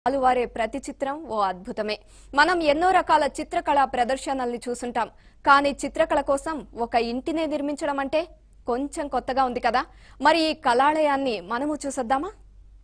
వారే ప్రతి చిత్రం ఓ అద్భుతమే మనం ఎన్నో రకాల చిత్రకళా ప్రదర్శనల్ని చూసుంటాం కానీ చిత్రకళ కోసం ఒక ఇంటినే నిర్మించడం అంటే కొంచెం కొత్తగా ఉంది కదా మరి ఈ కళాలయాన్ని మనము చూసొద్దామా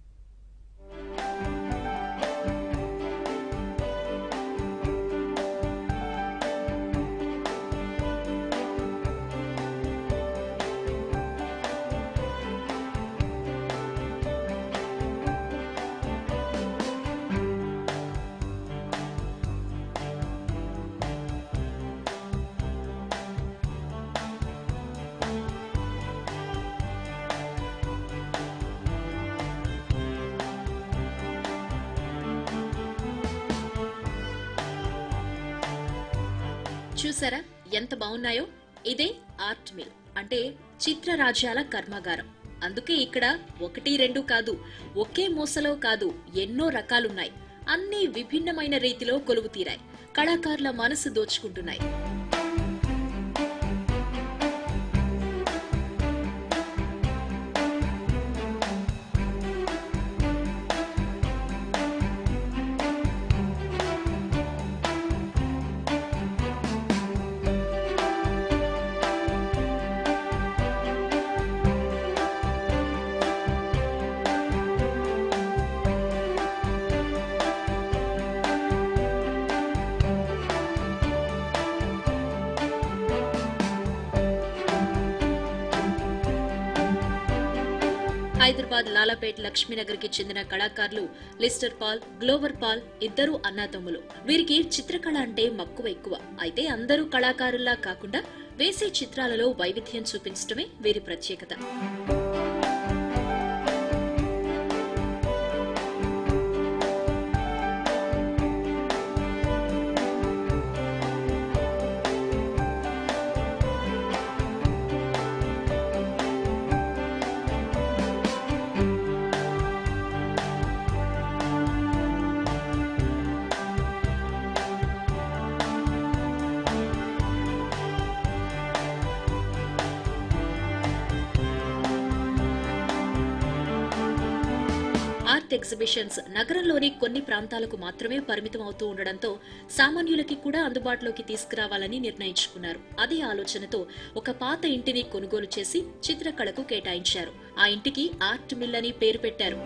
చూసారా ఎంత బాగున్నాయో ఇదే ఆర్ట్ మిల్ అంటే చిత్రరాజ్యాల కర్మాగారం అందుకే ఇక్కడ ఒకటి రెండు కాదు ఒకే మూసలో కాదు ఎన్నో రకాలున్నాయి అన్నీ విభిన్నమైన రీతిలో కొలువు తీరాయి కళాకారుల మనసు దోచుకుంటున్నాయి హైదరాబాద్ లాలాపేట్ లక్ష్మీనగర్ కి చెందిన కళాకారులు లిస్టర్ పాల్ గ్లోవర్ పాల్ ఇద్దరు అన్నాతమ్ములు వీరికి చిత్రకళ అంటే మక్కువ ఎక్కువ అయితే అందరూ కళాకారుల్లా కాకుండా వేసే చిత్రాలలో వైవిధ్యం చూపించడమే వీరి ప్రత్యేకత ఆర్ట్ ఎగ్జిబిషన్స్ నగరంలోని కొన్ని ప్రాంతాలకు మాత్రమే పరిమితం అవుతూ ఉండడంతో సామాన్యులకి కూడా అందుబాటులోకి తీసుకురావాలని నిర్ణయించుకున్నారు అదే ఆలోచనతో ఒక పాత ఇంటిని కొనుగోలు చేసి చిత్రకళకు కేటాయించారు ఆ ఇంటికి ఆర్ట్ మిల్ అని పేరు పెట్టారు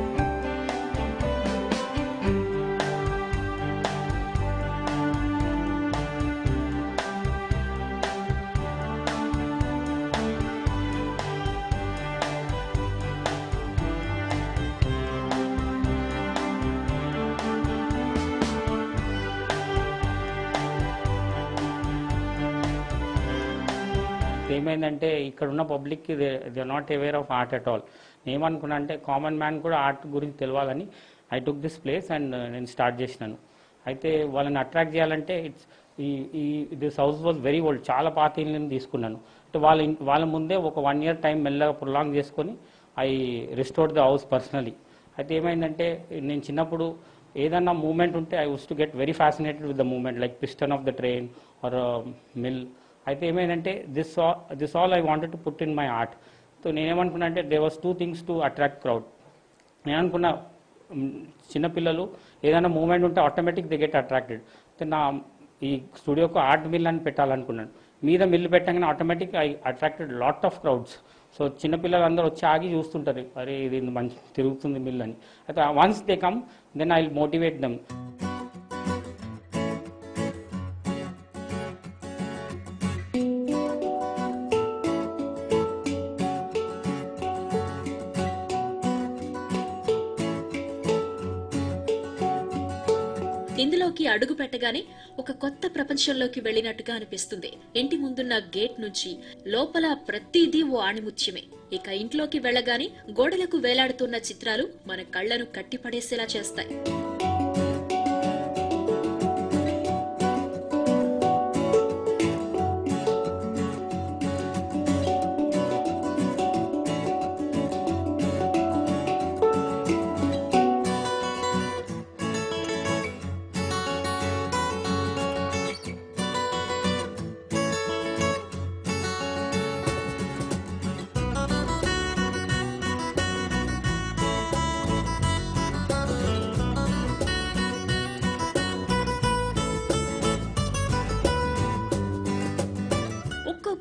ఏమైందంటే ఇక్కడ ఉన్న పబ్లిక్కి they not aware of art at all ఏమనుకున్నా అంటే కామన్ మ్యాన్ కూడా ఆర్ట్ గురించి తెలియాలని I took this place and నేను స్టార్ట్ చేసినాను అయితే వాళ్ళని అట్రాక్ట్ చేయాలంటే ఇట్స్ ఈ ఈ this house was very old చాలా పాత ఇల్లుని తీసుకున్నాను అంటే వాళ్ళ ఇన్- వాళ్ళ ముందే ఒక వన్ ఇయర్ టైం మెల్లగా ప్రొలాంగ్ చేసుకొని I restore the house personally అయితే ఏమైందంటే నేను చిన్నప్పుడు ఏదన్నా మూమెంట్ ఉంటే I used to get very fascinated with the moment like piston of the train or mill అయితే ఏమైందంటే this this all I wanted to put in my art so నేనేమనుకున్నా అంటే there was two things to attract crowd నేను అనుకున్నా మ్, చిన్నపిల్లలు ఏదైనా moment ఉంటే automatic they get attracted అయితే నా ఈ స్టూడియోకు ఆర్ట్ మిల్ అని పెట్టాలనుకున్నాను మీద మిల్లు పెట్టగానే automatic I attracted lot of crowds so చిన్నపిల్లలు అందరూ వచ్చి ఆగి చూస్తుంటారు అరే ఇది మంచి తిరుగుతుంది మిల్ అని అయితే once they come then I motivate them ఇందులోకి అడుగు పెట్టగానే ఒక కొత్త ప్రపంచంలోకి వెళ్ళినట్టుగా అనిపిస్తుంది ఇంటి ముందున్న గేట్ నుంచి లోపల ప్రతిదీ ఓ ఆణిముత్యమే ఇక ఇంట్లోకి వెళ్ళగానే గోడలకు వేలాడుతున్న చిత్రాలు మన కళ్లను కట్టిపడేసేలా చేస్తాయి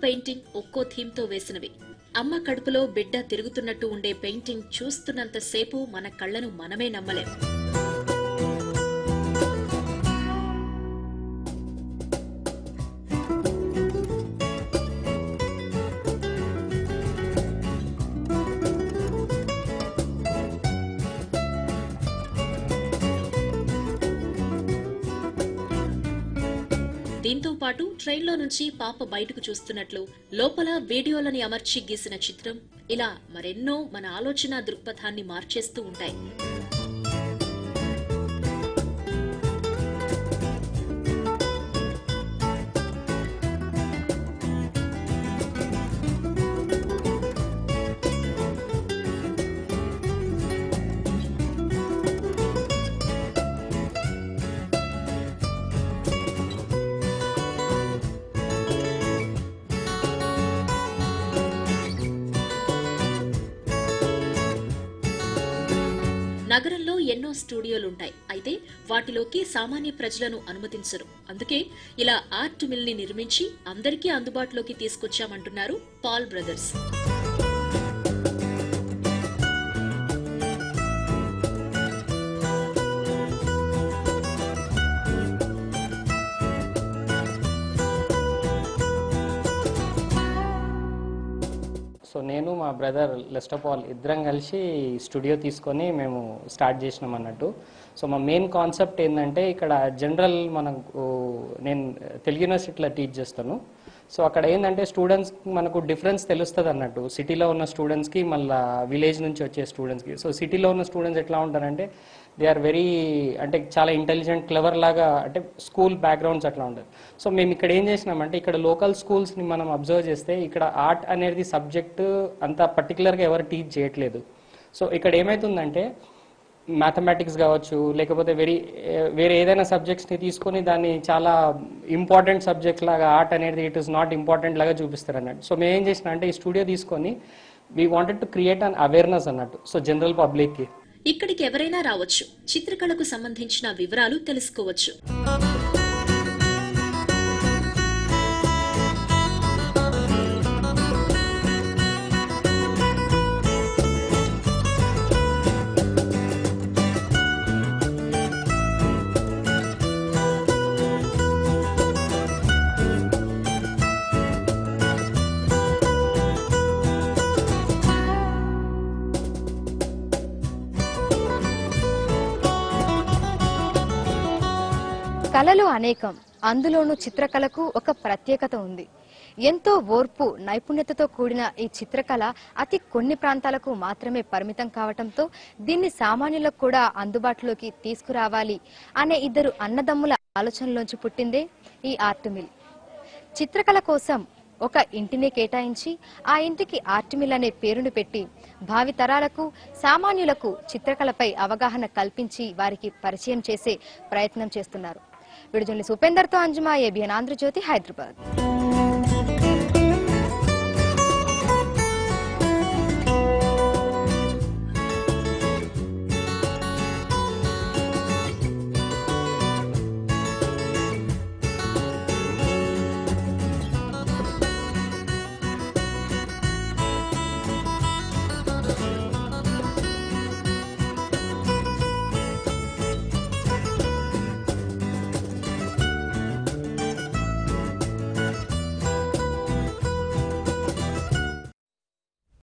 పెయింటింగ్ ఒక్కో థీమ్ తో వేసినవి అమ్మ కడుపులో బిడ్డ తిరుగుతున్నట్టు ఉండే పెయింటింగ్ చూస్తున్నంతసేపు మన కళ్ళను మనమే నమ్మలేం దీంతో పాటు ట్రైన్లో నుంచి పాప బయటకు చూస్తున్నట్లు లోపల వీడియోలని అమర్చి గీసిన చిత్రం ఇలా మరెన్నో మన ఆలోచన దృక్పథాన్ని మార్చేస్తూ ఉంటాయి నగరంలో ఎన్నో స్టూడియోలుంటాయి అయితే వాటిలోకి సామాన్య ప్రజలను అనుమతించరు అందుకే ఇలా ఆర్ట్ మిల్ ని నిర్మించి అందరికీ అందుబాటులోకి తీసుకొచ్చామంటున్నారు పాల్ బ్రదర్స్ సో నేను మా బ్రదర్ లెస్టర్ పాల్ ఇద్దరం కలిసి స్టూడియో తీసుకొని మేము స్టార్ట్ చేసినాం అన్నట్టు సో మా మెయిన్ కాన్సెప్ట్ ఏంటంటే ఇక్కడ జనరల్ మనకు నేను తెలుగు యూనివర్సిటీలో టీచ్ చేస్తాను సో అక్కడ ఏంటంటే స్టూడెంట్స్ మనకు డిఫరెన్స్ తెలుస్తుంది అన్నట్టు సిటీలో ఉన్న స్టూడెంట్స్కి మళ్ళీ విలేజ్ నుంచి వచ్చే స్టూడెంట్స్కి సో సిటీలో ఉన్న స్టూడెంట్స్ ఎట్లా ఉంటారంటే దే ఆర్ వెరీ అంటే చాలా ఇంటెలిజెంట్ క్లవర్ లాగా అంటే స్కూల్ బ్యాక్గ్రౌండ్స్ అట్లా ఉంటుంది సో మేము ఇక్కడ ఏం చేసినామంటే ఇక్కడ లోకల్ స్కూల్స్ని మనం అబ్జర్వ్ చేస్తే ఇక్కడ ఆర్ట్ అనేది సబ్జెక్ట్ అంత పర్టికులర్గా ఎవరు టీచ్ చేయట్లేదు సో ఇక్కడ ఏమవుతుందంటే మ్యాథమెటిక్స్ కావచ్చు లేకపోతే వెరీ వేరే ఏదైనా సబ్జెక్ట్స్ని తీసుకొని దాన్ని చాలా ఇంపార్టెంట్ సబ్జెక్ట్ లాగా ఆర్ట్ అనేది ఇట్ ఇస్ నాట్ ఇంపార్టెంట్ లాగా చూపిస్తారు అన్నట్టు సో మేము ఏం చేసిన అంటే ఈ స్టూడియో తీసుకొని we wanted to create an awareness అన్నట్టు సో జనరల్ పబ్లిక్కి ఇక్కడికి ఎవరైనా రావచ్చు చిత్రకళకు సంబంధించిన వివరాలు తెలుసుకోవచ్చు కళలు అనేకం అందులోనూ చిత్రకళకు ఒక ప్రత్యేకత ఉంది ఎంతో ఓర్పు నైపుణ్యతతో కూడిన ఈ చిత్రకళ అతి కొన్ని ప్రాంతాలకు మాత్రమే పరిమితం కావటంతో దీన్ని సామాన్యులకు కూడా అందుబాటులోకి తీసుకురావాలి అనే ఇద్దరు అన్నదమ్ముల ఆలోచనలోంచి పుట్టిందే ఈ ఆర్ట్ మిల్ చిత్రకళ కోసం ఒక ఇంటిని కేటాయించి ఆ ఇంటికి ఆర్ట్ మిల్ అనే పేరును పెట్టి భావి తరాలకు సామాన్యులకు చిత్రకళపై అవగాహన కల్పించి వారికి పరిచయం చేసే ప్రయత్నం చేస్తున్నారు విడుదల ఉపేందర్తో అంజుమా ఏబిఎన్ ఆంధ్రజ్యోతి హైదరాబాద్